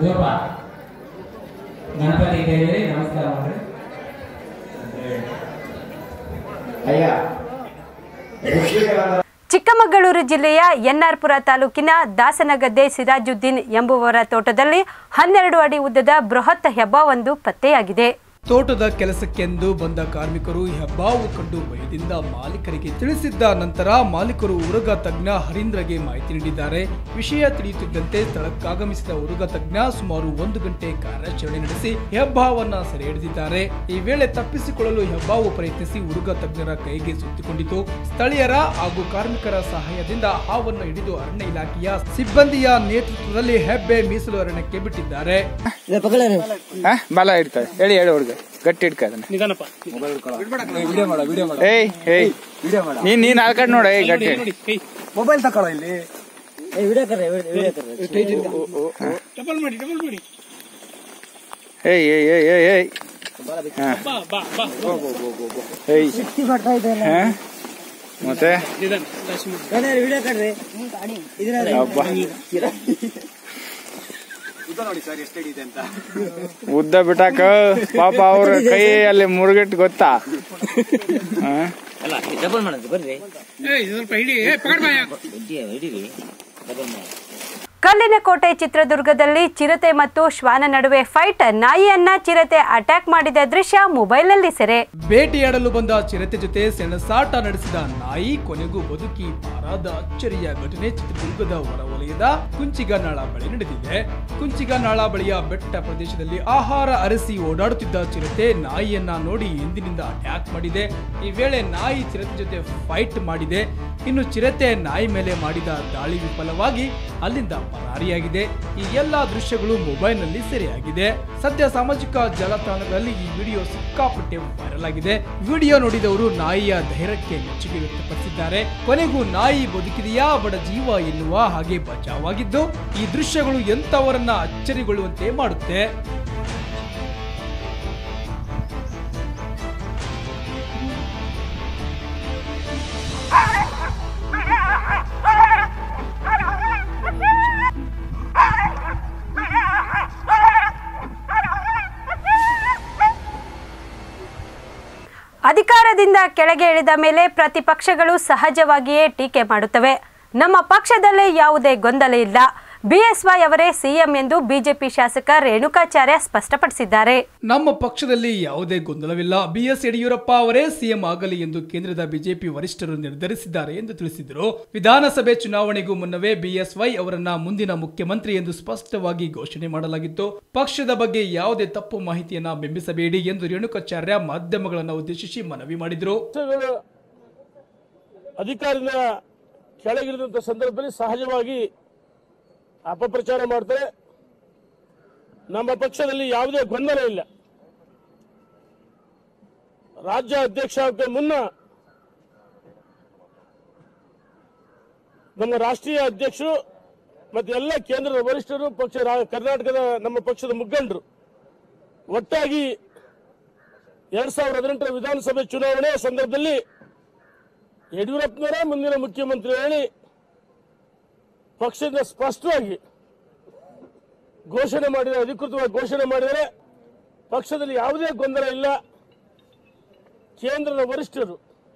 ಜೋಪ ಗಣಪತಿ ದೇವಿ ನಮಸ್ಕಾರ ಮಾಡ್ರಿ ಅಯ್ಯ ಋಷಿಗಳ ಚಿಕ್ಕಮಗಳೂರು ಜಿಲ್ಲೆಯ ಎನ್ಆರ್ಪುರ ತಾಲೂಕಿನ ದಾಸನಗದ್ದೆ ಸಿರಾಜುದ್ದೀನ್ ಎಂಬುವರ ತೋಟದಲ್ಲಿ ಹನ್ನೆರಡು ಅಡಿ ಉದ್ದದ ಬೃಹತ್ ಹೆಬ್ಬಾವೊಂದು ಪತ್ತೆಯಾಗಿದೆ ತೋಟದ ಕೆಲಸಕ್ಕೆಂದು ಬಂದ ಕಾರ್ಮಿಕರು ಹೆಬ್ಬಾವು ಕಂಡು ಭಯದಿಂದ ಮಾಲೀಕರಿಗೆ ತಿಳಿಸಿದ್ದ ನಂತರ ಮಾಲೀಕರು ಉರುಗ ತಜ್ಞ ಹರೀಂದ್ರಗೆ ಮಾಹಿತಿ ನೀಡಿದ್ದಾರೆ ವಿಷಯ ತಿಳಿಯುತ್ತಿದ್ದಂತೆ ಸ್ಥಳಕ್ಕಾಗಮಿಸಿದ ಉರುಗ ತಜ್ಞ ಸುಮಾರು ಒಂದು ಗಂಟೆ ಕಾರ್ಯಾಚರಣೆ ನಡೆಸಿ ಹೆಬ್ಬಾವನ್ನ ಸೆರೆ ಹಿಡಿದಿದ್ದಾರೆ ಈ ವೇಳೆ ತಪ್ಪಿಸಿಕೊಳ್ಳಲು ಹೆಬ್ಬಾವು ಪ್ರಯತ್ನಿಸಿ ಉರುಗ ತಜ್ಞರ ಕೈಗೆ ಸುತ್ತಿಕೊಂಡಿತು ಸ್ಥಳೀಯರ ಹಾಗೂ ಕಾರ್ಮಿಕರ ಸಹಾಯದಿಂದ ಹಾವನ್ನು ಹಿಡಿದು ಅರಣ್ಯ ಇಲಾಖೆಯ ಸಿಬ್ಬಂದಿಯ ನೇತೃತ್ವದಲ್ಲಿ ಹೆಬ್ಬೆ ಮೀಸಲು ಅರಣ್ಯಕ್ಕೆ ಬಿಟ್ಟಿದ್ದಾರೆ ಹಾ? ಬಲ ಇಡ್ತಾರೆ ಹೇಳಿ ಹೇಳಿ ಹುಡುಗ ಗಟ್ಟಿ ಇಡ್ಕ ಅದನ್ನ ಏಯ್ ಏಯ್ ನೀನ್ ನೀನ್ ಆ ಕಡೆ ನೋಡ ಏಯ್ ಗಟ್ಟಿ ಮೊಬೈಲ್ ತಕೊಳ್ಳೋ ಇಲ್ಲಿ ಏಯ್ ಏಯ್ ಏಯ್ ಏಯ್ ಏಯ್ ಹಾ. ಏಯ್ ಹಾ? ಮತ್ತೆ ಅಬ್ಬಾ. ಉದ್ದ ಬಿಟ್ಟಾಕ ಪಾಪ ಅವ್ರ ಕೈ ಅಲ್ಲಿ ಮುರುಗಿಟ್ಟು ಗೊತ್ತಾ ಹಾ? ಅಲ್ಲ ಡಬಲ್ ಮಾಡೋದು ಬರ್ರಿ ಇದ್ದೀಯ, ಹಿಡೀರಿ ಡಬಲ್ ಮಾಡಿ ಕಲ್ಲಿನ ಕೋಟೆ ಚಿತ್ರದುರ್ಗದಲ್ಲಿ ಚಿರತೆ ಮತ್ತು ಶ್ವಾನ ನಡುವೆ ಫೈಟ್ ನಾಯಿಯನ್ನ ಚಿರತೆ ಅಟ್ಯಾಕ್ ಮಾಡಿದ ದೃಶ್ಯ ಮೊಬೈಲ್ನಲ್ಲಿ ಸೆರೆ ಬೇಟೆಯಾಡಲು ಬಂದ ಚಿರತೆ ಜೊತೆ ಸೆಣಸಾಟ ನಡೆಸಿದ ನಾಯಿ ಕೊನೆಗೂ ಬದುಕಿ ಪಾರಾದ ಅಚ್ಚರಿಯ ಘಟನೆ ಚಿತ್ರದುರ್ಗದ ಹೊರವಲಯದ ಕುಂಚಿಗನಾಳ ಬಳಿ ನಡೆದಿದೆ ಕುಂಚಿಗನಾಳ ಬಳಿಯ ಬೆಟ್ಟ ಪ್ರದೇಶದಲ್ಲಿ ಆಹಾರ ಅರಸಿ ಓಡಾಡುತ್ತಿದ್ದ ಚಿರತೆ ನಾಯಿಯನ್ನ ನೋಡಿ ಹಿಂದಿನಿಂದ ಅಟ್ಯಾಕ್ ಮಾಡಿದೆ ಈ ವೇಳೆ ನಾಯಿ ಚಿರತೆ ಜೊತೆ ಫೈಟ್ ಮಾಡಿದೆ ಇನ್ನು ಚಿರತೆ ನಾಯಿ ಮೇಲೆ ಮಾಡಿದ ದಾಳಿ ವಿಫಲವಾಗಿ ಅಲ್ಲಿಂದ ಪರಾರಿಯಾಗಿದೆ ಈ ಎಲ್ಲಾ ದೃಶ್ಯಗಳು ಮೊಬೈಲ್ನಲ್ಲಿ ಸೆರೆಯಾಗಿದೆ ಸದ್ಯ ಸಾಮಾಜಿಕ ಜಾಲತಾಣಗಳಲ್ಲಿ ಈ ವಿಡಿಯೋ ಸಿಕ್ಕಾಪಟ್ಟೆ ವೈರಲ್ ಆಗಿದೆ ವಿಡಿಯೋ ನೋಡಿದವರು ನಾಯಿಯ ಧೈರ್ಯಕ್ಕೆ ಮೆಚ್ಚುಗೆ ವ್ಯಕ್ತಪಡಿಸಿದ್ದಾರೆ ಕೊನೆಗೂ ನಾಯಿ ಬದುಕಿದೆಯಾ ಬಡ ಜೀವ ಎನ್ನುವ ಹಾಗೆ ಬಚಾವಾಗಿದ್ದು ಈ ದೃಶ್ಯಗಳು ಎಂತವರನ್ನ ಅಚ್ಚರಿಗೊಳ್ಳುವಂತೆ ಮಾಡುತ್ತೆ ಅಧಿಕಾರದಿಂದ ಕೆಳಗೆ ಇಳಿದ ಮೇಲೆ ಪ್ರತಿಪಕ್ಷಗಳು ಸಹಜವಾಗಿಯೇ ಟೀಕೆ ಮಾಡುತ್ತವೆ ನಮ್ಮ ಪಕ್ಷದಲ್ಲೇ ಯಾವುದೇ ಗೊಂದಲ ಇಲ್ಲ ಬಿಎಸ್ವೈ ಅವರೇ ಸಿಎಂ ಎಂದು ಬಿಜೆಪಿ ಶಾಸಕ ರೇಣುಕಾಚಾರ್ಯ ಸ್ಪಷ್ಟಪಡಿಸಿದ್ದಾರೆ ನಮ್ಮ ಪಕ್ಷದಲ್ಲಿ ಯಾವುದೇ ಗೊಂದಲವಿಲ್ಲ ಬಿಎಸ್ ಯಡಿಯೂರಪ್ಪ ಅವರೇ ಸಿಎಂ ಆಗಲಿ ಎಂದು ಕೇಂದ್ರದ ಬಿಜೆಪಿ ವರಿಷ್ಠರು ನಿರ್ಧರಿಸಿದ್ದಾರೆ ಎಂದು ತಿಳಿಸಿದರು ವಿಧಾನಸಭೆ ಚುನಾವಣೆಗೂ ಮುನ್ನವೇ ಬಿಎಸ್ವೈ ಅವರನ್ನ ಮುಂದಿನ ಮುಖ್ಯಮಂತ್ರಿ ಎಂದು ಸ್ಪಷ್ಟವಾಗಿ ಘೋಷಣೆ ಮಾಡಲಾಗಿತ್ತು ಪಕ್ಷದ ಬಗ್ಗೆ ಯಾವುದೇ ತಪ್ಪು ಮಾಹಿತಿಯನ್ನ ಬಿಂಬಿಸಬೇಡಿ ಎಂದು ರೇಣುಕಾಚಾರ್ಯ ಮಾಧ್ಯಮಗಳನ್ನು ಉದ್ದೇಶಿಸಿ ಮನವಿ ಮಾಡಿದರು ಪಕ್ಷಗಳು ಅಧಿಕಾರದಿಂದ ಕೆಳಗಿಳಿದಂಥ ಸಂದರ್ಭದಲ್ಲಿ ಸಹಜವಾಗಿ ಅಪಪ್ರಚಾರ ಮಾಡ್ತಾರೆ ನಮ್ಮ ಪಕ್ಷದಲ್ಲಿ ಯಾವುದೇ ಗೊಂದಲ ಇಲ್ಲ ರಾಜ್ಯ ಅಧ್ಯಕ್ಷ ಆಗಕ್ಕೆ ಮುನ್ನ ನಮ್ಮ ರಾಷ್ಟ್ರೀಯ ಅಧ್ಯಕ್ಷರು ಮತ್ತೆ ಎಲ್ಲ ಕೇಂದ್ರದ ವರಿಷ್ಠರು ಪಕ್ಷ ರಾ- ಕರ್ನಾಟಕದ ನಮ್ಮ ಪಕ್ಷದ ಮುಖಂಡರು ಒಟ್ಟಾಗಿ ಎರಡ್ ಸಾವಿರದ ಹದಿನೆಂಟರ ವಿಧಾನಸಭೆ ಚುನಾವಣೆ ಸಂದರ್ಭದಲ್ಲಿ ಯಡಿಯೂರಪ್ಪನವರೇ ಮುಂದಿನ ಮುಖ್ಯಮಂತ್ರಿ ಹೇಳಿ ಪಕ್ಷದಿಂದ ಸ್ಪಷ್ಟವಾಗಿ ಘೋಷಣೆ ಮಾಡಿದ ಅಧಿಕೃತವಾಗಿ ಘೋಷಣೆ ಮಾಡಿದರೆ ಪಕ್ಷದಲ್ಲಿ ಯಾವುದೇ ಗೊಂದಲ ಇಲ್ಲ ಕೇಂದ್ರದ ವರಿಷ್ಠರು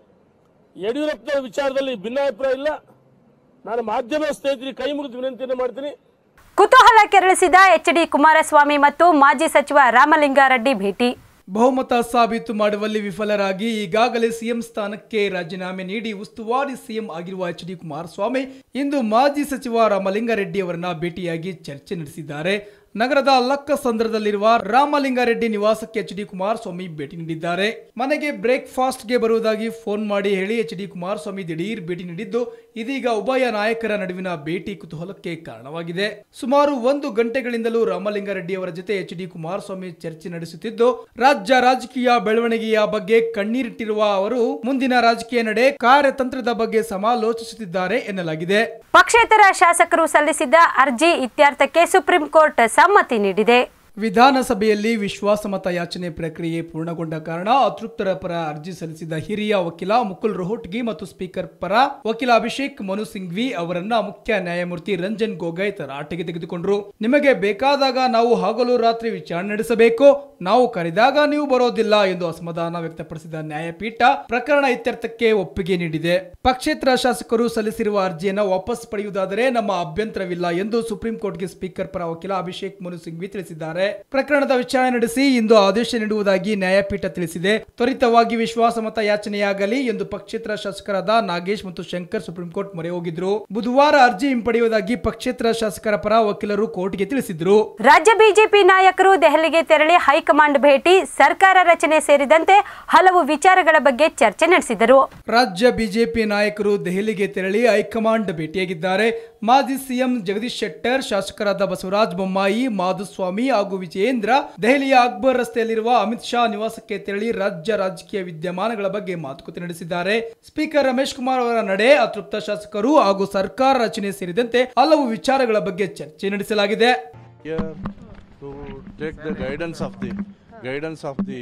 ಯಡಿಯೂರಪ್ಪನವರ ವಿಚಾರದಲ್ಲಿ ಭಿನ್ನಾಭಿಪ್ರಾಯ ಇಲ್ಲ ನಾನು ಮಾಧ್ಯಮ ಸ್ನೇಹಿತರಿಗೆ ಕೈ ಮುಗಿದು ವಿನಂತಿಯನ್ನು ಮಾಡ್ತೀನಿ ಕುತೂಹಲ ಕೆರಳಿಸಿದ ಎಚ್ ಡಿ ಕುಮಾರಸ್ವಾಮಿ ಮತ್ತು ಮಾಜಿ ಸಚಿವ ರಾಮಲಿಂಗಾರೆಡ್ಡಿ ಭೇಟಿ ಬಹುಮತ ಸಾಬೀತು ಮಾಡುವಲ್ಲಿ ವಿಫಲರಾಗಿ ಈಗಾಗಲೇ ಸಿಎಂ ಸ್ಥಾನಕ್ಕೆ ರಾಜೀನಾಮೆ ನೀಡಿ ಉಸ್ತುವಾರಿ ಸಿಎಂ ಆಗಿರುವ ಎಚ್ ಡಿ ಕುಮಾರಸ್ವಾಮಿ ಇಂದು ಮಾಜಿ ಸಚಿವ ರಾಮಲಿಂಗಾರೆಡ್ಡಿ ಅವರನ್ನ ಭೇಟಿಯಾಗಿ ಚರ್ಚೆ ನಡೆಸಿದ್ದಾರೆ ನಗರದ ಲಕ್ಕಸಂದ್ರದಲ್ಲಿರುವ ರಾಮಲಿಂಗಾರೆಡ್ಡಿ ನಿವಾಸಕ್ಕೆ ಎಚ್ ಡಿ ಕುಮಾರಸ್ವಾಮಿ ಭೇಟಿ ನೀಡಿದ್ದಾರೆ ಮನೆಗೆ ಬ್ರೇಕ್ಫಾಸ್ಟ್ಗೆ ಬರುವುದಾಗಿ ಫೋನ್ ಮಾಡಿ ಹೇಳಿ ಎಚ್ ಡಿ ಕುಮಾರಸ್ವಾಮಿ ದಿಢೀರ್ ಭೇಟಿ ನೀಡಿದ್ದು ಇದೀಗ ಉಭಯ ನಾಯಕರ ನಡುವಿನ ಭೇಟಿ ಕುತೂಹಲಕ್ಕೆ ಕಾರಣವಾಗಿದೆ ಸುಮಾರು ಒಂದು ಗಂಟೆಗಳಿಂದಲೂ ರಾಮಲಿಂಗಾರೆಡ್ಡಿ ಅವರ ಜೊತೆ ಎಚ್ ಡಿ ಕುಮಾರಸ್ವಾಮಿ ಚರ್ಚೆ ನಡೆಸುತ್ತಿದ್ದು ರಾಜ್ಯ ರಾಜಕೀಯ ಬೆಳವಣಿಗೆಯ ಬಗ್ಗೆ ಕಣ್ಣೀರಿಟ್ಟಿರುವ ಅವರು ಮುಂದಿನ ರಾಜಕೀಯ ನಡೆ ಕಾರ್ಯತಂತ್ರದ ಬಗ್ಗೆ ಸಮಾಲೋಚಿಸುತ್ತಿದ್ದಾರೆ ಎನ್ನಲಾಗಿದೆ ಪಕ್ಷೇತರ ಶಾಸಕರು ಸಲ್ಲಿಸಿದ್ದ ಅರ್ಜಿ ಇತ್ಯರ್ಥಕ್ಕೆ ಸುಪ್ರೀಂ ಕೋರ್ಟ್ ಸಮ್ಮತಿ ನೀಡಿದೆ ವಿಧಾನಸಭೆಯಲ್ಲಿ ವಿಶ್ವಾಸಮತ ಯಾಚನೆ ಪ್ರಕ್ರಿಯೆ ಪೂರ್ಣಗೊಂಡ ಕಾರಣ ಅತೃಪ್ತರ ಪರ ಅರ್ಜಿ ಸಲ್ಲಿಸಿದ ಹಿರಿಯ ವಕೀಲ ಮುಕುಲ್ ರೋಹಟ್ಗಿ ಮತ್ತು ಸ್ಪೀಕರ್ ಪರ ವಕೀಲ ಅಭಿಷೇಕ್ ಮನು ಸಿಂಘ್ವಿ ಅವರನ್ನ ಮುಖ್ಯ ನ್ಯಾಯಮೂರ್ತಿ ರಂಜನ್ ಗೊಗೊಯ್ ತರಾಟೆಗೆ ತೆಗೆದುಕೊಂಡ್ರು ನಿಮಗೆ ಬೇಕಾದಾಗ ನಾವು ಹಗಲು ರಾತ್ರಿ ವಿಚಾರಣೆ ನಡೆಸಬೇಕು ನಾವು ಕರೆದಾಗ ನೀವು ಬರೋದಿಲ್ಲ ಎಂದು ಅಸಮಾಧಾನ ವ್ಯಕ್ತಪಡಿಸಿದ ನ್ಯಾಯಪೀಠ ಪ್ರಕರಣ ಇತ್ಯರ್ಥಕ್ಕೆ ಒಪ್ಪಿಗೆ ನೀಡಿದೆ ಪಕ್ಷೇತರ ಶಾಸಕರು ಸಲ್ಲಿಸಿರುವ ಅರ್ಜಿಯನ್ನು ವಾಪಸ್ ಪಡೆಯುವುದಾದರೆ ನಮ್ಮ ಅಭ್ಯಂತರವಿಲ್ಲ ಎಂದು ಸುಪ್ರೀಂ ಕೋರ್ಟ್ಗೆ ಸ್ಪೀಕರ್ ಪರ ವಕೀಲ ಅಭಿಷೇಕ್ ಮನು ಸಿಂಘ್ವಿ ತಿಳಿಸಿದ್ದಾರೆ ಪ್ರಕರಣದ ವಿಚಾರಣೆ ನಡೆಸಿ ಇಂದು ಆದೇಶ ನೀಡುವುದಾಗಿ ನ್ಯಾಯಪೀಠ ತಿಳಿಸಿದೆ ತ್ವರಿತವಾಗಿ ವಿಶ್ವಾಸಮತ ಯಾಚನೆಯಾಗಲಿ ಎಂದು ಪಕ್ಷೇತರ ಶಾಸಕರಾದ ನಾಗೇಶ್ ಮತ್ತು ಶಂಕರ್ ಸುಪ್ರೀಂ ಕೋರ್ಟ್ ಮೊರೆ ಹೋಗಿದ್ರು ಬುಧವಾರ ಅರ್ಜಿ ಹಿಂಪಡೆಯುವುದಾಗಿ ಪಕ್ಷೇತರ ಶಾಸಕರ ಪರ ವಕೀಲರು ಕೋರ್ಟ್ಗೆ ತಿಳಿಸಿದ್ರು ರಾಜ್ಯ ಬಿಜೆಪಿ ನಾಯಕರು ದೆಹಲಿಗೆ ತೆರಳಿ ಹೈಕಮಾಂಡ್ ಭೇಟಿ ಸರ್ಕಾರ ರಚನೆ ಸೇರಿದಂತೆ ಹಲವು ವಿಚಾರಗಳ ಬಗ್ಗೆ ಚರ್ಚೆ ನಡೆಸಿದರು ರಾಜ್ಯ ಬಿಜೆಪಿ ನಾಯಕರು ದೆಹಲಿಗೆ ತೆರಳಿ ಹೈಕಮಾಂಡ್ ಭೇಟಿಯಾಗಿದ್ದಾರೆ ಮಾಜಿ ಸಿಎಂ ಜಗದೀಶ್ ಶೆಟ್ಟರ್ ಶಾಸಕರಾದ ಬಸವರಾಜ ಬೊಮ್ಮಾಯಿ ಮಾಧುಸ್ವಾಮಿ ಹಾಗೂ ವಿಜಯೇಂದ್ರ ದೆಹಲಿಯ ಅಕ್ಬರ್ ರಸ್ತೆಯಲ್ಲಿರುವ ಅಮಿತ್ ಶಾ ನಿವಾಸಕ್ಕೆ ತೆರಳಿ ರಾಜ್ಯ ರಾಜಕೀಯ ವಿದ್ಯಮಾನಗಳ ಬಗ್ಗೆ ಮಾತುಕತೆ ನಡೆಸಿದ್ದಾರೆ ಸ್ಪೀಕರ್ ರಮೇಶ್ ಕುಮಾರ್ ಅವರ ನಡೆ ಅತೃಪ್ತ ಶಾಸಕರು ಹಾಗೂ ಸರ್ಕಾರ ರಚನೆ ಸೇರಿದಂತೆ ಹಲವು ವಿಚಾರಗಳ ಬಗ್ಗೆ ಚರ್ಚೆ ನಡೆಸಲಾಗಿದೆ here to take the guidance of the guidance of the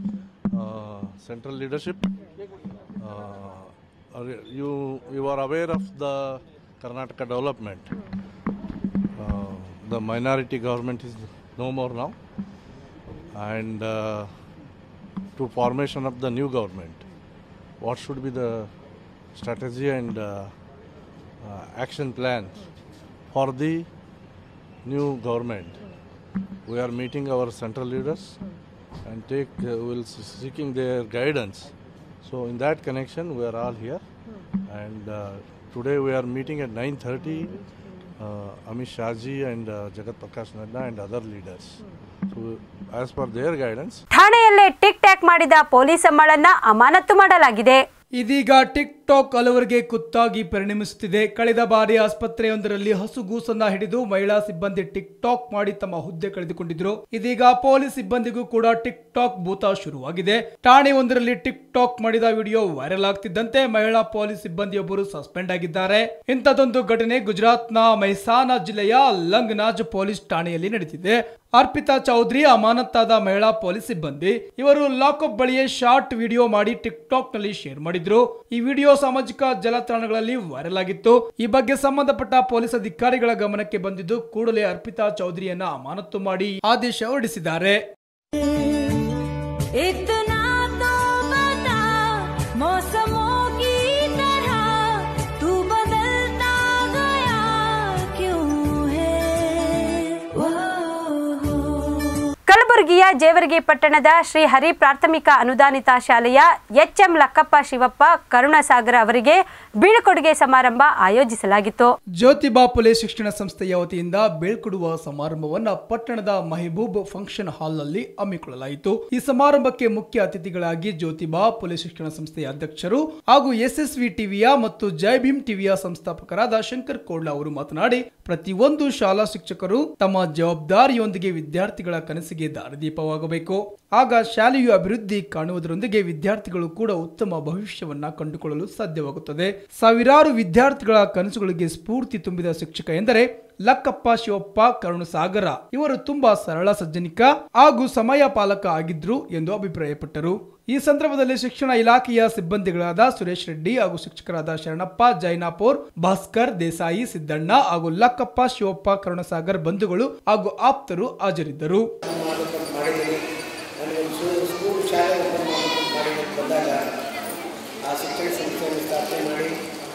uh, central leadership. Uh, are you you are aware of the Karnataka development. Uh, the minority government is no more now, and uh, to formation of the new government. What should be the strategy and uh, uh, action plan for the new government? We are meeting our central leaders and take uh, will s- seeking their guidance. So in that connection, we are all here, and uh, today we are meeting at 9:30. Uh, Amit Shahji and uh, Jagat Prakash Nadda and other leaders. So as per their guidance, ಠಾಣೆಯಲ್ಲೇ TikTok ಮಾಡಿದ police ಅಮ್ಮಳನ್ನ ಅಮಾನತು ಮಾಡಲಾಗಿದೆ ಇದೀಗ tick talk ಹಲವರಿಗೆ ಕುತ್ತಾಗಿ ಪರಿಣಮಿಸುತ್ತಿದೆ ಕಳೆದ ಬಾರಿ ಆಸ್ಪತ್ರೆಯೊಂದರಲ್ಲಿ ಹಸುಗೂಸನ್ನ ಹಿಡಿದು ಮಹಿಳಾ ಸಿಬ್ಬಂದಿ ಟಿಕ್ ಟಾಕ್ ಮಾಡಿ ತಮ್ಮ ಹುದ್ದೆ ಕಳೆದುಕೊಂಡಿದ್ರು ಇದೀಗ ಪೊಲೀಸ್ ಸಿಬ್ಬಂದಿಗೂ ಕೂಡ ಟಿಕ್ ಟಾಕ್ ಭೂತ ಶುರುವಾಗಿದೆ ಠಾಣೆ ಒಂದರಲ್ಲಿ ಟಿಕ್ ಟಾಕ್ ಮಾಡಿದ ವಿಡಿಯೋ ವೈರಲ್ ಆಗ್ತಿದ್ದಂತೆ ಮಹಿಳಾ ಪೊಲೀಸ್ ಸಿಬ್ಬಂದಿಯೊಬ್ಬರು ಸಸ್ಪೆಂಡ್ ಆಗಿದ್ದಾರೆ ಇಂಥದೊಂದು ಘಟನೆ ಗುಜರಾತ್ನ ಮೆಹಸಾನಾ ಜಿಲ್ಲೆಯ ಲಂಗ್ನಾಜ್ ಪೊಲೀಸ್ ಠಾಣೆಯಲ್ಲಿ ನಡೆದಿದೆ ಅರ್ಪಿತಾ ಚೌಧರಿ ಅಮಾನತ್ತಾದ ಮಹಿಳಾ ಪೊಲೀಸ್ ಸಿಬ್ಬಂದಿ ಇವರು ಲಾಕಪ್ ಬಳಿಯೇ ಶಾರ್ಟ್ ವಿಡಿಯೋ ಮಾಡಿ ಟಿಕ್ ಟಾಕ್ ನಲ್ಲಿ ಶೇರ್ ಮಾಡಿದ್ರು ಈ ವಿಡಿಯೋ ಸಾಮಾಜಿಕ ಜಾಲತಾಣಗಳಲ್ಲಿ ವೈರಲ್ ಆಗಿತ್ತು ಈ ಬಗ್ಗೆ ಸಂಬಂಧಪಟ್ಟ ಪೊಲೀಸ್ ಅಧಿಕಾರಿಗಳ ಗಮನಕ್ಕೆ ಬಂದಿದ್ದು ಕೂಡಲೇ ಅರ್ಪಿತಾ ಚೌಧರಿಯನ್ನ ಅಮಾನತು ಮಾಡಿ ಆದೇಶ ಹೊರಡಿಸಿದ್ದಾರೆ इतना तो बता मौसमों की तरह तू बदलता गया क्यों है वो ಕಲಬುರಗಿಯ ಜೇವರ್ಗಿ ಪಟ್ಟಣದ ಶ್ರೀ ಹರಿ ಪ್ರಾಥಮಿಕ ಅನುದಾನಿತ ಶಾಲೆಯ ಎಚ್ಎಂ ಲಕ್ಕಪ್ಪ ಶಿವಪ್ಪ ಕರುಣಸಾಗರ ಅವರಿಗೆ ಬೀಳ್ಕೊಡುಗೆ ಸಮಾರಂಭ ಆಯೋಜಿಸಲಾಗಿತ್ತು ಜ್ಯೋತಿಬಾ ಪುಲೆ ಶಿಕ್ಷಣ ಸಂಸ್ಥೆಯ ವತಿಯಿಂದ ಬೀಳ್ಕೊಡುವ ಸಮಾರಂಭವನ್ನ ಪಟ್ಟಣದ ಮಹಿಬೂಬ್ ಫಂಕ್ಷನ್ ಹಾಲ್ ನಲ್ಲಿ ಹಮ್ಮಿಕೊಳ್ಳಲಾಯಿತು ಈ ಸಮಾರಂಭಕ್ಕೆ ಮುಖ್ಯ ಅತಿಥಿಗಳಾಗಿ ಜ್ಯೋತಿಬಾ ಪುಲೆ ಶಿಕ್ಷಣ ಸಂಸ್ಥೆಯ ಅಧ್ಯಕ್ಷರು ಹಾಗೂ ಎಸ್ಎಸ್ವಿ ಟಿವಿಯ ಮತ್ತು ಜೈ ಭೀಮ್ ಟಿವಿಯ ಸಂಸ್ಥಾಪಕರಾದ ಶಂಕರ್ ಕೋಡ್ಲ ಅವರು ಮಾತನಾಡಿ ಪ್ರತಿಯೊಂದು ಶಾಲಾ ಶಿಕ್ಷಕರು ತಮ್ಮ ಜವಾಬ್ದಾರಿಯೊಂದಿಗೆ ವಿದ್ಯಾರ್ಥಿಗಳ ಕನಸಿಗೆ ದಾರಿದೀಪವಾಗಬೇಕು ಆಗ ಶಾಲೆಯು ಅಭಿವೃದ್ಧಿ ಕಾಣುವುದರೊಂದಿಗೆ ವಿದ್ಯಾರ್ಥಿಗಳು ಕೂಡ ಉತ್ತಮ ಭವಿಷ್ಯವನ್ನ ಕಂಡುಕೊಳ್ಳಲು ಸಾಧ್ಯವಾಗುತ್ತದೆ ಸಾವಿರಾರು ವಿದ್ಯಾರ್ಥಿಗಳ ಕನಸುಗಳಿಗೆ ಸ್ಫೂರ್ತಿ ತುಂಬಿದ ಶಿಕ್ಷಕ ಎಂದರೆ ಲಕ್ಕಪ್ಪ ಶಿವಪ್ಪ ಕರುಣಸಾಗರ ಇವರು ತುಂಬಾ ಸರಳ ಸಜ್ಜನಿಕ ಹಾಗೂ ಸಮಯ ಪಾಲಕ ಆಗಿದ್ರು ಎಂದು ಅಭಿಪ್ರಾಯಪಟ್ಟರು ಈ ಸಂದರ್ಭದಲ್ಲಿ ಶಿಕ್ಷಣ ಇಲಾಖೆಯ ಸಿಬ್ಬಂದಿಗಳಾದ ಸುರೇಶ್ ರೆಡ್ಡಿ ಹಾಗೂ ಶಿಕ್ಷಕರಾದ ಶರಣಪ್ಪ ಜೈನಾಪುರ್ ಭಾಸ್ಕರ್ ದೇಸಾಯಿ ಸಿದ್ದಣ್ಣ ಹಾಗೂ ಲಕ್ಕಪ್ಪ ಶಿವಪ್ಪ ಕರುಣಸಾಗರ್ ಬಂಧುಗಳು ಹಾಗೂ ಆಪ್ತರು ಹಾಜರಿದ್ದರು ಮಾಡಿದ್ದೀನಿ ನನಗೊಂದು ಸ್ಕೂಲ್ ಶಾಲೆ ಓಪನ್ ಮಾಡಬೇಕು ಮಾಡಿ ಬಂದಾಗ ಆ ಶಿಕ್ಷಣ ಸಂಸ್ಥೆಯನ್ನು ಸ್ಥಾಪನೆ ಮಾಡಿ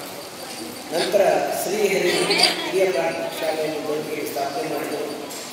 ನಂತರ ಶ್ರೀಹರಿ ಹಿರಿಯ ಪ್ರಾಥಮಿಕ ಶಾಲೆಯನ್ನು ಬೆಳಗ್ಗೆ ಸ್ಥಾಪನೆ ಮಾಡಿದರು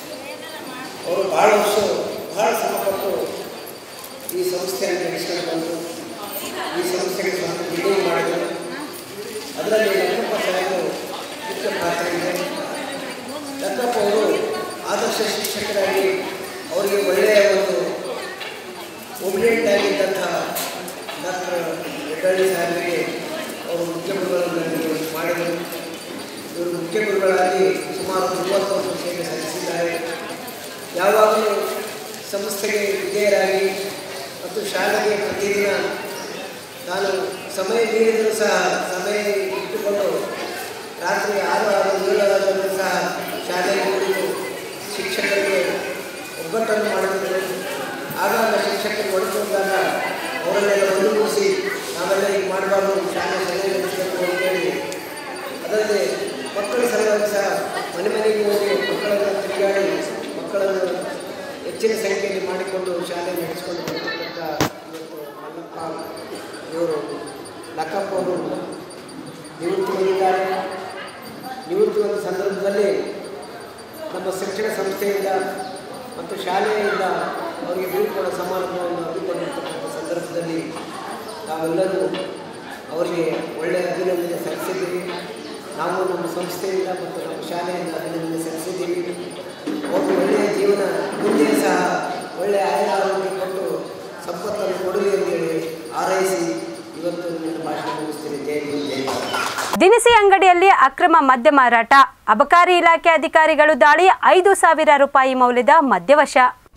ಅವರು ಭಾಳ ವರ್ಷ ಭಾಳ ಶ್ರಮಪಟ್ಟು ಈ ಸಂಸ್ಥೆಯನ್ನು ನಡೆಸ್ಕೊಂಡು ಬಂದು ಈ ಸಂಸ್ಥೆಗೆ ಸ್ವಂತ ಬಿಲ್ಡಿಂಗ್ ಮಾಡಿದರು ಅದರಲ್ಲಿ ಲಕ್ಕಪ್ಪ ಸಾಹೇಬರು ಮುಖ್ಯ ಪಾತ್ರ ಇದೆ ಲಕ್ಕಪ್ಪ ಅವರು ಆದರ್ಶ ಶಿಕ್ಷಕರಾಗಿ ಅವರಿಗೆ ಒಳ್ಳೆಯ ಒಂದು ಒಬ್ಲಿಯೆಂಟ್ ಆಗಿದ್ದಂತಹ ಡಾಕ್ಟರ್ ಹೆಡ್ಡಳ್ಳಿ ಸಾಹೇಬರಿಗೆ ಅವರು ಮುಖ್ಯ ಗುರುಗಳನ್ನು ಮಾಡಿದರು ಇವರು ಮುಖ್ಯ ಗುರುಗಳಾಗಿ ಸುಮಾರು ಮೂವತ್ತು ವರ್ಷ ಸೇವೆ ಸಲ್ಲಿಸಿದ್ದಾರೆ ಯಾವಾಗಲೂ ಸಂಸ್ಥೆಗೆ ವಿಧೇಯರಾಗಿ ಮತ್ತು ಶಾಲೆಗೆ ಪ್ರತಿದಿನ ನಾನು ಸಮಯ ಮೀರಿದರೂ ಸಹ ಸಮಯ ಇಟ್ಟುಕೊಂಡು ರಾತ್ರಿ ಆರು ಆರು ಏಳು ಆದರೂ ಸಹ ಶಾಲೆಗೆ ಕುಳಿತು ಶಿಕ್ಷಕರಿಗೆ ಒಗ್ಗಟ್ಟನ್ನು ಮಾಡಿದರು ಆಗಾಗ ಶಿಕ್ಷಕರು ಹೊಡೆದುಕೊಂಡಾಗ ಅವರನ್ನೆಲ್ಲ ಒಂದುಗೂಡಿಸಿ ನಾವೆಲ್ಲ ಈಗ ಮಾಡಬಾರ್ದು ಶಾಲೆ ಸರಿಯಾಗಿ ನಡೆಸಬೇಕು ಅಂತೇಳಿ ಅದಲ್ಲದೆ ಮಕ್ಕಳ ಸಲುವಾಗಿ ಸಹ ಮನೆ ಮನೆಗೆ ಹೋಗಿ ಮಕ್ಕಳನ್ನು ತಿರುಗಾಡಿ ಮಕ್ಕಳನ್ನು ಹೆಚ್ಚಿನ ಸಂಖ್ಯೆಯಲ್ಲಿ ಮಾಡಿಕೊಂಡು ಶಾಲೆ ನಡೆಸಿಕೊಂಡು ಬರ್ತಕ್ಕಂಥ ಇವತ್ತು ಮಲ್ಲಪ್ಪ ಇವರು ಲಕ್ಕಪ್ಪ ಅವರು ನಿವೃತ್ತಿ ಹೊಂದಿದ್ದಾರೆ ನಿವೃತ್ತಿ ಒಂದು ಸಂದರ್ಭದಲ್ಲಿ ನಮ್ಮ ಶಿಕ್ಷಣ ಸಂಸ್ಥೆಯಿಂದ ಮತ್ತು ಶಾಲೆಯಿಂದ ಅವರಿಗೆ ಬೀಳ್ಕೊಡೋ ಸಮಾರಂಭವನ್ನು ಹಮ್ಮಿಕೊಂಡಿರ್ತಕ್ಕಂಥ ಸಂದರ್ಭದಲ್ಲಿ ನಾವೆಲ್ಲರೂ ಅವರಿಗೆ ಒಳ್ಳೆಯ ಅಭಿನಂದನೆ ಸಲ್ಲಿಸಿದ್ದೀವಿ ನಾವು ನಮ್ಮ ಸಂಸ್ಥೆಯಿಂದ ಮತ್ತು ನಮ್ಮ ಶಾಲೆಯಿಂದ ಅಭಿನಂದನೆ ಸಲ್ಲಿಸಿದ್ದೀವಿ ಅವರು ಒಳ್ಳೆಯ ಜೀವನ ಮುಂದೆ ಸಹ ಒಳ್ಳೆಯ ಆಯ ಆರೋಗ್ಯ ಕೊಟ್ಟು ಸಂಪತ್ತನ್ನು ಕೊಡಲಿ ಅಂತೇಳಿ ಹಾರೈಸಿ ಇವತ್ತು ನನ್ನ ಭಾಷಣ ಮುಗಿಸ್ತೀನಿ ಜೈ ಭೀಮ್ ಜೈ ಭಾರತ್. ದಿನಸಿ ಅಂಗಡಿಯಲ್ಲಿ ಅಕ್ರಮ ಮದ್ಯ ಮಾರಾಟ ಅಬಕಾರಿ ಇಲಾಖೆ ಅಧಿಕಾರಿಗಳು ದಾಳಿ ಐದು ಸಾವಿರ ರೂಪಾಯಿ ಮೌಲ್ಯದ ಮದ್ಯವಶ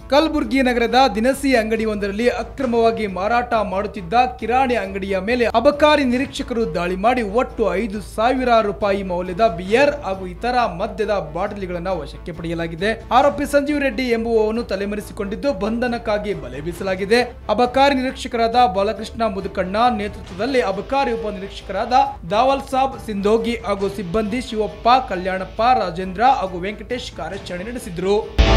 ಕಲಬುರಗಿ ನಗರದ ದಿನಸಿ ಅಂಗಡಿಯೊಂದರಲ್ಲಿ ಅಕ್ರಮವಾಗಿ ಮಾರಾಟ ಮಾಡುತ್ತಿದ್ದ ಕಿರಾಣಿ ಅಂಗಡಿಯ ಮೇಲೆ ಅಬಕಾರಿ ನಿರೀಕ್ಷಕರು ದಾಳಿ ಮಾಡಿ ಒಟ್ಟು ಐದು ಸಾವಿರ ರೂಪಾಯಿ ಮೌಲ್ಯದ ಬಿಯರ್ ಹಾಗೂ ಇತರ ಮದ್ಯದ ಬಾಟಲಿಗಳನ್ನು ವಶಕ್ಕೆ ಪಡೆಯಲಾಗಿದೆ ಆರೋಪಿ ಸಂಜೀವ್ ರೆಡ್ಡಿ ಎಂಬುವವನು ತಲೆಮರೆಸಿಕೊಂಡಿದ್ದು ಬಂಧನಕ್ಕಾಗಿ ಬಲೆ ಬೀಸಲಾಗಿದೆ ಅಬಕಾರಿ ನಿರೀಕ್ಷಕರಾದ ಬಾಲಕೃಷ್ಣ ಮುದುಕಣ್ಣ ನೇತೃತ್ವದಲ್ಲಿ ಅಬಕಾರಿ ಉಪ ನಿರೀಕ್ಷಕರಾದ ದಾವಲ್ ಸಾಬ್ ಸಿಂಧೋಗಿ ಹಾಗೂ ಸಿಬ್ಬಂದಿ ಶಿವಪ್ಪ ಕಲ್ಯಾಣಪ್ಪ ರಾಜೇಂದ್ರ ಹಾಗೂ ವೆಂಕಟೇಶ್ ಕಾರ್ಯಾಚರಣೆ ನಡೆಸಿದ್ರು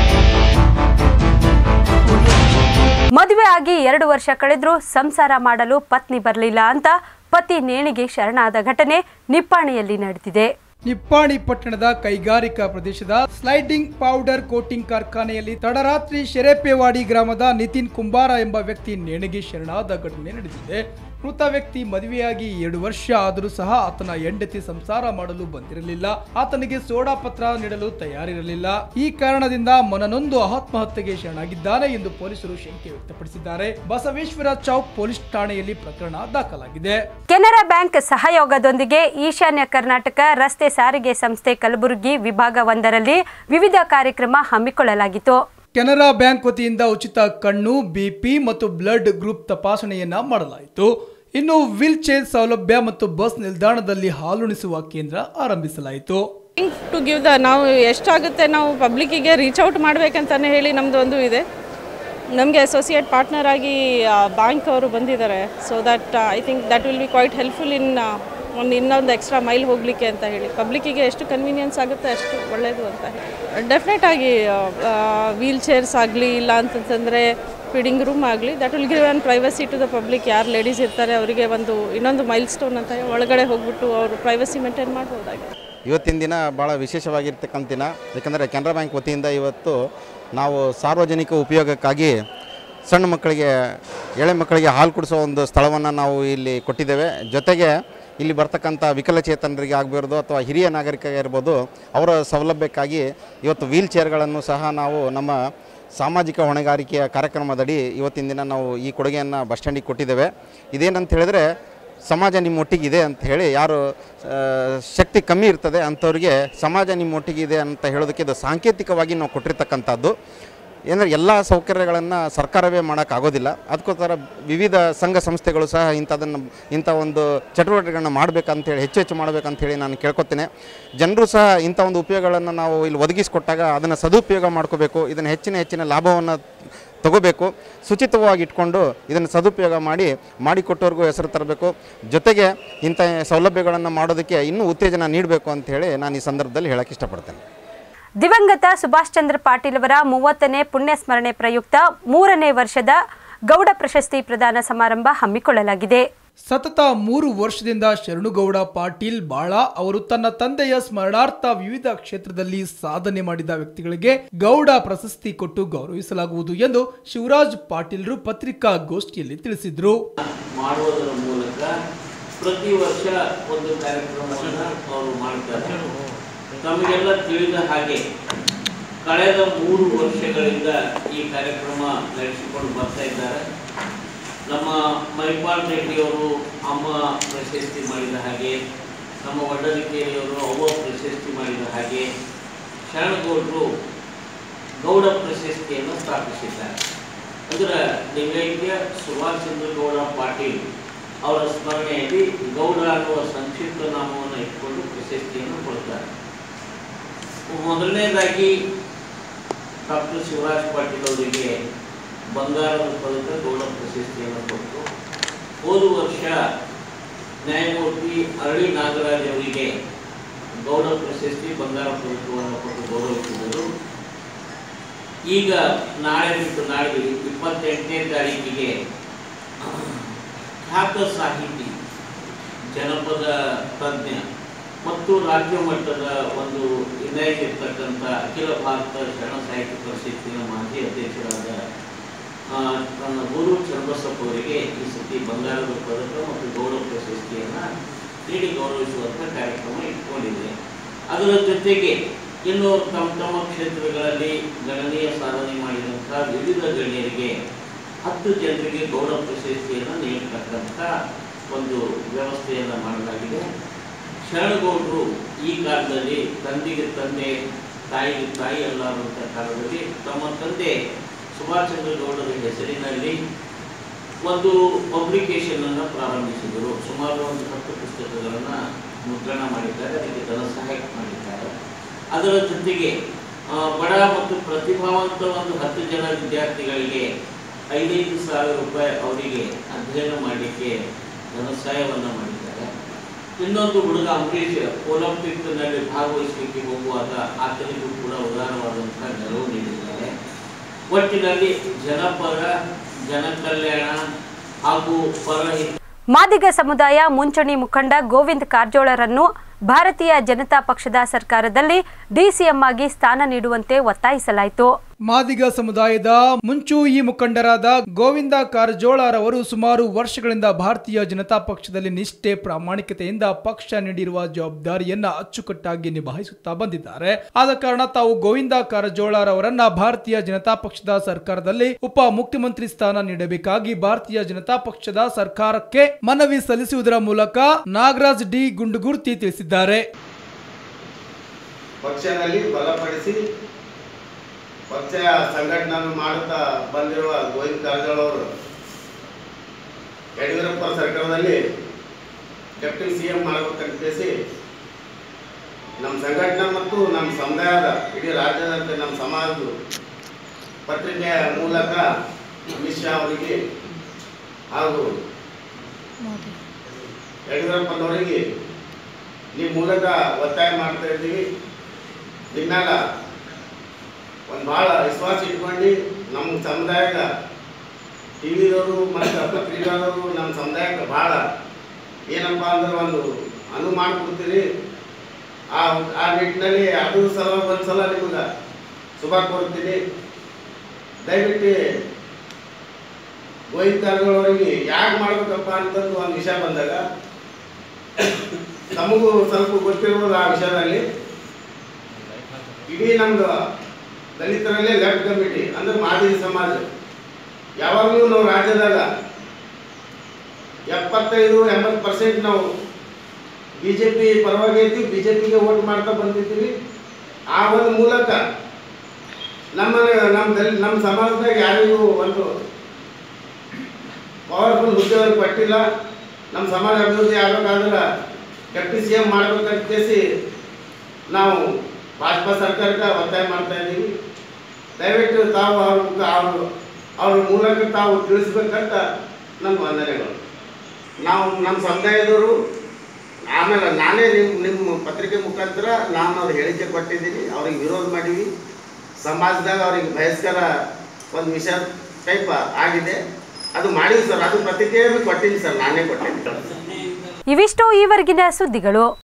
ಮದುವೆ ಆಗಿ ಎರಡು ವರ್ಷ ಕಳೆದ್ರೂ ಸಂಸಾರ ಮಾಡಲು ಪತ್ನಿ ಬರಲಿಲ್ಲ ಅಂತ ಪತಿ ನೇಣಿಗೆ ಶರಣಾದ ಘಟನೆ ನಿಪ್ಪಾಣಿಯಲ್ಲಿ ನಡೆದಿದೆ ನಿಪ್ಪಾಣಿ ಪಟ್ಟಣದ ಕೈಗಾರಿಕಾ ಪ್ರದೇಶದ ಸ್ಲೈಡಿಂಗ್ ಪೌಡರ್ ಕೋಟಿಂಗ್ ಕಾರ್ಖಾನೆಯಲ್ಲಿ ತಡರಾತ್ರಿ ಶೆರೆಪೇವಾಡಿ ಗ್ರಾಮದ ನಿತಿನ್ ಕುಂಬಾರ ಎಂಬ ವ್ಯಕ್ತಿ ನೇಣಿಗೆ ಶರಣಾದ ಘಟನೆ ನಡೆದಿದೆ ಮೃತ ವ್ಯಕ್ತಿ ಮದುವೆಯಾಗಿ ಎರಡು ವರ್ಷ ಆದರೂ ಸಹ ಆತನ ಹೆಂಡತಿ ಸಂಸಾರ ಮಾಡಲು ಬಂದಿರಲಿಲ್ಲ ಆತನಿಗೆ ಸೋಡಾ ಪತ್ರ ನೀಡಲು ತಯಾರಿರಲಿಲ್ಲ ಈ ಕಾರಣದಿಂದ ಮನನೊಂದು ಆತ್ಮಹತ್ಯೆಗೆ ಶರಣಾಗಿದ್ದಾನೆ ಎಂದು ಪೊಲೀಸರು ಶಂಕೆ ವ್ಯಕ್ತಪಡಿಸಿದ್ದಾರೆ ಬಸವೇಶ್ವರ ಚೌಕ್ ಪೊಲೀಸ್ ಠಾಣೆಯಲ್ಲಿ ಪ್ರಕರಣ ದಾಖಲಾಗಿದೆ ಕೆನರಾ ಬ್ಯಾಂಕ್ ಸಹಯೋಗದೊಂದಿಗೆ ಈಶಾನ್ಯ ಕರ್ನಾಟಕ ರಸ್ತೆ ಸಾರಿಗೆ ಸಂಸ್ಥೆ ಕಲಬುರಗಿ ವಿಭಾಗ ಒಂದರಲ್ಲಿ ವಿವಿಧ ಕಾರ್ಯಕ್ರಮ ಹಮ್ಮಿಕೊಳ್ಳಲಾಗಿತ್ತು ಕೆನರಾ ಬ್ಯಾಂಕ್ ವತಿಯಿಂದ ಉಚಿತ ಕಣ್ಣು ಬಿಪಿ ಮತ್ತು ಬ್ಲಡ್ ಗ್ರೂಪ್ ತಪಾಸಣೆಯನ್ನ ಮಾಡಲಾಯಿತು ಇನ್ನು ವೀಲ್ ಚೇರ್ ಸೌಲಭ್ಯ ಮತ್ತು ಬಸ್ ನಿಲ್ದಾಣದಲ್ಲಿ ಹಾಲುಣಿಸುವ ಕೇಂದ್ರ ಆರಂಭಿಸಲಾಯಿತು ಟು ಗಿವ್ ದ ನಾವು ಎಷ್ಟಾಗುತ್ತೆ ನಾವು ಪಬ್ಲಿಕ್ಕಿಗೆ ರೀಚ್ ಔಟ್ ಮಾಡಬೇಕಂತಲೇ ಹೇಳಿ ನಮ್ಮದು ಒಂದು ಇದೆ ನಮಗೆ ಅಸೋಸಿಯೇಟ್ ಪಾರ್ಟ್ನರ್ ಆಗಿ ಬ್ಯಾಂಕ್ ಅವರು ಬಂದಿದ್ದಾರೆ so that I think that will be quite helpful in ಒಂದು ಇನ್ನೊಂದು ಎಕ್ಸ್ಟ್ರಾ ಮೈಲ್ ಹೋಗಲಿಕ್ಕೆ ಅಂತ ಹೇಳಿ ಪಬ್ಲಿಕ್ಕಿಗೆ ಎಷ್ಟು ಕನ್ವೀನಿಯನ್ಸ್ ಆಗುತ್ತೆ ಅಷ್ಟು ಒಳ್ಳೆಯದು ಅಂತ ಹೇಳಿ ಡೆಫಿನೆಟ್ ಆಗಿ ವೀಲ್ ಚೇರ್ಸ್ ಆಗಲಿ ಇಲ್ಲ ಅಂತಂತಂದರೆ ಫೀಡಿಂಗ್ ರೂಮ್ ಆಗಲಿ that will give on privacy to the public ಯಾರು ಲೇಡೀಸ್ ಇರ್ತಾರೆ ಅವರಿಗೆ ಒಂದು ಇನ್ನೊಂದು ಮೈಲ್ ಸ್ಟೋನ್ ಅಂತ ಹೇಳಿ ಒಳಗಡೆ ಹೋಗ್ಬಿಟ್ಟು ಅವರು ಪ್ರೈವಸಿ ಮೇಂಟೈನ್ ಮಾಡ್ಬೋದಾಗಿದೆ ಇವತ್ತಿನ ದಿನ ಭಾಳ ವಿಶೇಷವಾಗಿರ್ತಕ್ಕಂಥ ದಿನ ಯಾಕಂದರೆ ಕೆನರಾ ಬ್ಯಾಂಕ್ ವತಿಯಿಂದ ಇವತ್ತು ನಾವು ಸಾರ್ವಜನಿಕ ಉಪಯೋಗಕ್ಕಾಗಿ ಸಣ್ಣ ಮಕ್ಕಳಿಗೆ ಎಳೆ ಮಕ್ಕಳಿಗೆ ಹಾಲು ಕುಡಿಸೋ ಒಂದು ಸ್ಥಳವನ್ನು ನಾವು ಇಲ್ಲಿ ಕೊಟ್ಟಿದ್ದೇವೆ ಜೊತೆಗೆ ಇಲ್ಲಿ ಬರ್ತಕ್ಕಂಥ ವಿಕಲಚೇತನರಿಗೆ ಆಗಬಾರ್ದು ಅಥವಾ ಹಿರಿಯ ನಾಗರಿಕರಿಗೆ ಇರ್ಬೋದು ಅವರ ಸೌಲಭ್ಯಕ್ಕಾಗಿ ಇವತ್ತು ವೀಲ್ ಚೇರ್ಗಳನ್ನು ಸಹ ನಾವು ನಮ್ಮ ಸಾಮಾಜಿಕ ಹೊಣೆಗಾರಿಕೆಯ ಕಾರ್ಯಕ್ರಮದಡಿ ಇವತ್ತಿನ ದಿನ ನಾವು ಈ ಕೊಡುಗೆಯನ್ನು ಬಸ್ ಸ್ಟ್ಯಾಂಡಿಗೆ ಕೊಟ್ಟಿದ್ದೇವೆ ಇದೇನಂತ ಹೇಳಿದ್ರೆ ಸಮಾಜ ನಿಮ್ಮೊಟ್ಟಿಗಿದೆ ಅಂತ ಹೇಳಿ ಯಾರು ಆ, ಶಕ್ತಿ ಕಮ್ಮಿ ಇರ್ತದೆ ಅಂಥವ್ರಿಗೆ ಸಮಾಜ ನಿಮ್ಮೊಟ್ಟಿಗಿದೆ ಅಂತ ಹೇಳೋದಕ್ಕೆ ಇದು ಸಾಂಕೇತಿಕವಾಗಿ ನಾವು ಕೊಟ್ಟಿರ್ತಕ್ಕಂಥದ್ದು ಏನಂದರೆ ಎಲ್ಲ ಸೌಕರ್ಯಗಳನ್ನು ಸರ್ಕಾರವೇ ಮಾಡೋಕ್ಕಾಗೋದಿಲ್ಲ ಅದಕ್ಕೋಸ್ಕರ ವಿವಿಧ ಸಂಘ ಸಂಸ್ಥೆಗಳು ಸಹ ಇಂಥದನ್ನು ಇಂಥ ಒಂದು ಚಟುವಟಿಕೆಗಳನ್ನ ಮಾಡಬೇಕಂತೇಳಿ ಹೆಚ್ಚು ಹೆಚ್ಚು ಮಾಡಬೇಕಂತೇಳಿ ನಾನು ಕೇಳ್ಕೊತೇನೆ ಜನರು ಸಹ ಇಂಥ ಒಂದು ಉಪಯೋಗಗಳನ್ನು ನಾವು ಇಲ್ಲಿ ಒದಗಿಸಿಕೊಟ್ಟಾಗ ಅದನ್ನು ಸದುಪಯೋಗ ಮಾಡ್ಕೋಬೇಕು ಇದನ್ನು ಹೆಚ್ಚಿನ ಹೆಚ್ಚಿನ ಲಾಭವನ್ನು ತಗೋಬೇಕು ಶುಚಿತ್ವವಾಗಿ ಇಟ್ಕೊಂಡು ಇದನ್ನು ಸದುಪಯೋಗ ಮಾಡಿ ಮಾಡಿಕೊಟ್ಟವ್ರಿಗೂ ಹೆಸರು ತರಬೇಕು ಜೊತೆಗೆ ಇಂಥ ಸೌಲಭ್ಯಗಳನ್ನು ಮಾಡೋದಕ್ಕೆ ಇನ್ನೂ ಉತ್ತೇಜನ ನೀಡಬೇಕು ಅಂತ ಹೇಳಿ ನಾನು ಈ ಸಂದರ್ಭದಲ್ಲಿ ಹೇಳಕ್ಕೆ ಇಷ್ಟಪಡ್ತೇನೆ ದಿವಂಗತ ಸುಭಾಷ್ ಚಂದ್ರ ಪಾಟೀಲ್ ಅವರ ಮೂವತ್ತನೇ ಪುಣ್ಯ ಸ್ಮರಣೆ ಪ್ರಯುಕ್ತ ಮೂರನೇ ವರ್ಷದ ಗೌಡ ಪ್ರಶಸ್ತಿ ಪ್ರದಾನ ಸಮಾರಂಭ ಹಮ್ಮಿಕೊಳ್ಳಲಾಗಿದೆ ಸತತ ಮೂರು ವರ್ಷದಿಂದ ಶರಣುಗೌಡ ಪಾಟೀಲ್ ಬಾಳ ಅವರು ತನ್ನ ತಂದೆಯ ಸ್ಮರಣಾರ್ಥ ವಿವಿಧ ಕ್ಷೇತ್ರದಲ್ಲಿ ಸಾಧನೆ ಮಾಡಿದ ವ್ಯಕ್ತಿಗಳಿಗೆ ಗೌಡ ಪ್ರಶಸ್ತಿ ಕೊಟ್ಟು ಗೌರವಿಸಲಾಗುವುದು ಎಂದು ಶಿವರಾಜ್ ಪಾಟೀಲ್ರು ಪತ್ರಿಕಾಗೋಷ್ಠಿಯಲ್ಲಿ ತಿಳಿಸಿದ್ರು ಮಾಡುವುದರ ಮೂಲಕ ಪ್ರತಿ ವರ್ಷ ಒಂದು ಕಾರ್ಯಕ್ರಮವನ್ನು ಅವರು ಮಾಡ್ತಾರೆ ತಮಗೆಲ್ಲ ತಿಳಿದ ಹಾಗೆ ಕಳೆದ ಮೂರು ವರ್ಷಗಳಿಂದ ಈ ಕಾರ್ಯಕ್ರಮ ನಡೆಸಿಕೊಂಡು ಬರ್ತಾ ಇದ್ದಾರೆ ನಮ್ಮ ಮೈಪಾಲ್ ರೆಡ್ಡಿಯವರು ಅಮ್ಮ ಪ್ರಶಸ್ತಿ ಮಾಡಿದ ಹಾಗೆ ನಮ್ಮ ವಡ್ಡಲಿಕೇರಿಯವರು ಅವ್ವ ಪ್ರಶಸ್ತಿ ಮಾಡಿದ ಹಾಗೆ ಶರಣಗೌಡರು ಗೌಡ ಪ್ರಶಸ್ತಿಯನ್ನು ಸ್ಥಾಪಿಸಿದ್ದಾರೆ ಅಂದ್ರೆ ಲಿಂಗೈಕ್ಯ ಸುಭಾಷ್ ಚಂದ್ರ ಗೌಡ ಪಾಟೀಲ್ ಅವರ ಸ್ಮರಣೆಯಲ್ಲಿ ಗೌಡ ಅನ್ನುವ ಸಂಕ್ಷಿಪ್ತ ನಾಮವನ್ನು ಇಟ್ಕೊಂಡು ಪ್ರಶಸ್ತಿಯನ್ನು ಕೊಡ್ತಾರೆ ಮೊದಲನೇದಾಗಿ ಡಾಕ್ಟರ್ ಶಿವರಾಜ್ ಪಾಟೀಲ್ ಅವರಿಗೆ ಬಂಗಾರದ ಪದಕ ಗೌಡ ಪ್ರಶಸ್ತಿಯನ್ನು ಕೊಟ್ಟು ಹೋದ ವರ್ಷ ನ್ಯಾಯಮೂರ್ತಿ ಅರಳಿ ನಾಗರಾಜ್ ಅವರಿಗೆ ಗೌಡ ಪ್ರಶಸ್ತಿ ಬಂಗಾರ ಪದಕವನ್ನು ಕೊಟ್ಟು ಗೌರವಿಸಿದರು ಈಗ ನಾಳೆ ಬಿಟ್ಟು ನಾಳೆ ಇಪ್ಪತ್ತೆಂಟನೇ ತಾರೀಕಿಗೆ ಖ್ಯಾತ ಸಾಹಿತಿ ಜನಪದ ತಜ್ಞ ಮತ್ತು ರಾಜ್ಯ ಮಟ್ಟದ ಒಂದು ಇಮೇಜ್ ಇರ್ತಕ್ಕಂಥ ಅಖಿಲ ಭಾರತ ಶರಣ ಸಾಹಿತ್ಯ ಪರಿಷತ್ತಿನ ಮಾಜಿ ಅಧ್ಯಕ್ಷರಾದ ಆ, ನನ್ನ ಗುರು ಚನ್ನಬಸಪ್ಪ ಅವರಿಗೆ ಈ ಸತಿ ಬಂಗಾರದ ಪದಕ ಮತ್ತು ಗೌರವ ಪ್ರಶಸ್ತಿಯನ್ನು ನೀಡಿ ಗೌರವಿಸುವಂಥ ಕಾರ್ಯಕ್ರಮ ಇಟ್ಕೊಂಡಿದೆ ಅದರ ಜೊತೆಗೆ ಇನ್ನು ತಮ್ಮ ತಮ್ಮ ಕ್ಷೇತ್ರಗಳಲ್ಲಿ ಗಣನೀಯ ಸಾಧನೆ ಮಾಡಿದಂಥ ವಿವಿಧ ಗಣ್ಯರಿಗೆ ಹತ್ತು ಜನರಿಗೆ ಗೌರವ ಪ್ರಶಸ್ತಿಯನ್ನು ನೀಡತಕ್ಕಂಥ ಒಂದು ವ್ಯವಸ್ಥೆಯನ್ನು ಮಾಡಲಾಗಿದೆ ಶರಣಗೌಡರು ಈ ಕಾಲದಲ್ಲಿ ತಂದೆಗೆ ತಂದೆ ತಾಯಿಗೆ ತಾಯಿ ಅಲ್ಲ ಅನ್ನುವಂಥ ಕಾಲದಲ್ಲಿ ತಮ್ಮ ತಂದೆ ಸುಭಾಷ್ ಚಂದ್ರ ಗೌಡರ ಹೆಸರಿನಲ್ಲಿ ಒಂದು ಪಬ್ಲಿಕೇಶನ್ ಅನ್ನು ಪ್ರಾರಂಭಿಸಿದರು ಸುಮಾರು ಒಂದು ಹತ್ತು ಪುಸ್ತಕಗಳನ್ನು ಮುದ್ರಣ ಮಾಡಿದ್ದಾರೆ ಅದಕ್ಕೆ ಧನ ಸಹಾಯ ಮಾಡಿದ್ದಾರೆ ಅದರ ಜೊತೆಗೆ ಆ, ಬಡ ಮತ್ತು ಪ್ರತಿಭಾವಂತ ಒಂದು ಹತ್ತು ಜನ ವಿದ್ಯಾರ್ಥಿಗಳಿಗೆ ಐದೈದು ಸಾವಿರ ರೂಪಾಯಿ ಅವರಿಗೆ ಅಧ್ಯಯನ ಮಾಡಲಿಕ್ಕೆ ಧನ ಸಹಾಯವನ್ನು ಮಾಡಿದ್ದಾರೆ ಇನ್ನೊಂದು ಹುಡುಗ ಅಂಬರೀಷ್ ಒಲಿಂಪಿಕ್ನಲ್ಲಿ ಭಾಗವಹಿಸಲಿಕ್ಕೆ ಹೋಗುವಾಗ ಆತನಿಗೂ ಕೂಡ ಉದಾರವಾದಂತಹ ನೆರವು ನೀಡಿದ್ದಾರೆ ಒಟ್ಟಿನಲ್ಲಿ ಜನಪರ ಜನಕಲ್ಯಾಣ ಹಾಗೂ ಪರಹಿತ ಮಾದಿಗ ಸಮುದಾಯ ಮುಂಚೂಣಿ ಮುಖಂಡ ಗೋವಿಂದ್ ಕಾರಜೋಳರನ್ನು ಭಾರತೀಯ ಜನತಾ ಪಕ್ಷದ ಸರ್ಕಾರದಲ್ಲಿ ಡಿಸಿಎಂ ಆಗಿ ಸ್ಥಾನ ನೀಡುವಂತೆ ಒತ್ತಾಯಿಸಲಾಯಿತು ಮಾದಿಗ ಸಮುದಾಯದ ಮುಂಚೂ ಈ ಮುಖಂಡರಾದ ಗೋವಿಂದ ಕಾರಜೋಳರವರು ಸುಮಾರು ವರ್ಷಗಳಿಂದ ಭಾರತೀಯ ಜನತಾ ಪಕ್ಷದಲ್ಲಿ ನಿಷ್ಠೆ ಪ್ರಾಮಾಣಿಕತೆಯಿಂದ ಪಕ್ಷ ನೀಡಿರುವ ಜವಾಬ್ದಾರಿಯನ್ನ ಅಚ್ಚುಕಟ್ಟಾಗಿ ನಿಭಾಯಿಸುತ್ತಾ ಬಂದಿದ್ದಾರೆ ಆದ ಕಾರಣ ತಾವು ಗೋವಿಂದ ಕಾರಜೋಳರವರನ್ನ ಭಾರತೀಯ ಜನತಾ ಪಕ್ಷದ ಸರ್ಕಾರದಲ್ಲಿ ಉಪ ಮುಖ್ಯಮಂತ್ರಿ ಸ್ಥಾನ ನೀಡಬೇಕಾಗಿ ಭಾರತೀಯ ಜನತಾ ಪಕ್ಷದ ಸರ್ಕಾರಕ್ಕೆ ಮನವಿ ಸಲ್ಲಿಸುವುದರ ಮೂಲಕ ನಾಗರಾಜ್ ಡಿ ಗುಂಡುಗುರ್ತಿ ತಿಳಿಸಿದ್ದಾರೆ ಪಕ್ಷದಲ್ಲಿ ಬಲಪಡಿಸಿ ಪಕ್ಷ ಸಂಘಟನೆ ಮಾಡುತ್ತಾ ಬಂದಿರುವ ಗೋವಿಂದ ಕಾರಜೋಳ ಅವರು ಯಡಿಯೂರಪ್ಪ ಸರ್ಕಾರದಲ್ಲಿ ಡೆಪ್ಟಿ ಸಿ ಎಂ ಮಾಡಬೇಕಂತ ಕೇಸಿ ನಮ್ಮ ಸಂಘಟನೆ ಮತ್ತು ನಮ್ಮ ಸಮುದಾಯದ ಇಡೀ ರಾಜ್ಯದಂತೆ ನಮ್ಮ ಸಮಾಜದ ಪತ್ರಿಕೆಯ ಮೂಲಕ ಅಮಿತ್ ಶಾ ಅವರಿಗೆ ಹಾಗೂ ಯಡಿಯೂರಪ್ಪನವರಿಗೆ ಈ ಮೂಲಕ ಒತ್ತಾಯ ಮಾಡ್ತಾ ಇದ್ದೀವಿ ನಿಮ್ಮೆಲ್ಲ ಒಂದು ಭಾಳ ವಿಶ್ವಾಸ ಇಟ್ಕೊಂಡು ನಮ್ಮ ಸಮುದಾಯದ ಟಿ ವಿದವರು ಮತ್ತು ಪತ್ರಿಕಾದವರು ನಮ್ಮ ಸಮುದಾಯಕ್ಕೆ ಭಾಳ ಏನಪ್ಪ ಅಂದ್ರೆ ಒಂದು ಅನುವು ಮಾಡಿಕೊಡ್ತೀರಿ ಆ ಆ ನಿಟ್ಟಿನಲ್ಲಿ ಅದು ಸಲ ಒಂದು ಸಲ ನಿಮಗೆ ಶುಭ ಕೋರ್ತೀನಿ ದಯವಿಟ್ಟು ಗೋವಿಂದ ಕಾರಜೋಳವರಿಗೆ ಯಾಕೆ ಮಾಡ್ಬೇಕಪ್ಪ ಅಂತಂದು ಒಂದು ವಿಷಯ ಬಂದಾಗ ನಮಗೂ ಸ್ವಲ್ಪ ಗೊತ್ತಿರ್ಬೋದು ಆ ವಿಷಯದಲ್ಲಿ ಇಡೀ ನಮ್ದು ದಲಿತರಲ್ಲೇ ಲೆಫ್ಟ್ ಕಮಿಟಿ ಅಂದ್ರೆ ಮಾದಿಗ ಸಮಾಜ ಯಾವಾಗಲೂ ನಾವು ರಾಜ್ಯದಾಗ ಎಪ್ಪತ್ತೈದು ಎಂಬತ್ತು ಪರ್ಸೆಂಟ್ ನಾವು ಬಿ ಜೆ ಪಿ ಪರವಾಗಿ ಐತಿ ಬಿ ಜೆ ಪಿಗೆ ವೋಟ್ ಮಾಡ್ತಾ ಬಂದಿದ್ದೀವಿ ಆ ಒಂದು ಮೂಲಕ ನಮ್ಮ ನಮ್ಮ ದಲಿ ನಮ್ಮ ಸಮಾಜದಾಗ ಯಾರಿಗೂ ಒಂದು ಪವರ್ಫುಲ್ ಹುದ್ದೆಯನ್ನು ಕೊಟ್ಟಿಲ್ಲ ನಮ್ಮ ಸಮಾಜ ಅಭಿವೃದ್ಧಿ ಆಗಬೇಕಾದ್ರೆ ಡೆಪ್ಟಿ ಸಿ ಎಂ ಮಾಡ್ಬೇಕಂತ ಕೇಸಿ ನಾವು ಭಾಜಪಾ ಸರ್ಕಾರಕ್ಕೆ ಒತ್ತಾಯ ಮಾಡ್ತಾ ಇದ್ದೀವಿ ದಯವಿಟ್ಟು ತಾವು ಅವ್ರ ಮುಖ- ಅವ್ರ ಅವ್ರ ಮೂಲಕ ತಾವು ತಿಳಿಸ್ಬೇಕಂತ ನಮ್ಮ ವಂದನೆಗಳು ನಾವು ನಮ್ಮ ಸಮುದಾಯದವರು ಆಮೇಲೆ ನಾನೇ ನಿಮ್ಮ ನಿಮ್ಮ ಪತ್ರಿಕೆ ಮುಖಾಂತರ ನಾನು ಅವ್ರ ಹೇಳಿಕೆ ಕೊಟ್ಟಿದ್ದೀನಿ ಅವ್ರಿಗೆ ವಿರೋಧ ಮಾಡೀವಿ ಸಮಾಜದಾಗ ಅವ್ರಿಗೆ ಬಹಿಷ್ಕಾರ ಒಂದು ವಿಷಯ ಟೈಪ್ ಆಗಿದೆ ಅದು ಮಾಡೀವಿ ಸರ್ ಅದು ಪ್ರತಿಕ್ರಿಯೆ ಕೊಟ್ಟಿದ್ದೀನಿ ಸರ್ ನಾನೇ ಕೊಟ್ಟಿದ್ದೀನಿ ಇವಿಷ್ಟು ಈವರೆಗಿನ ಸುದ್ದಿಗಳು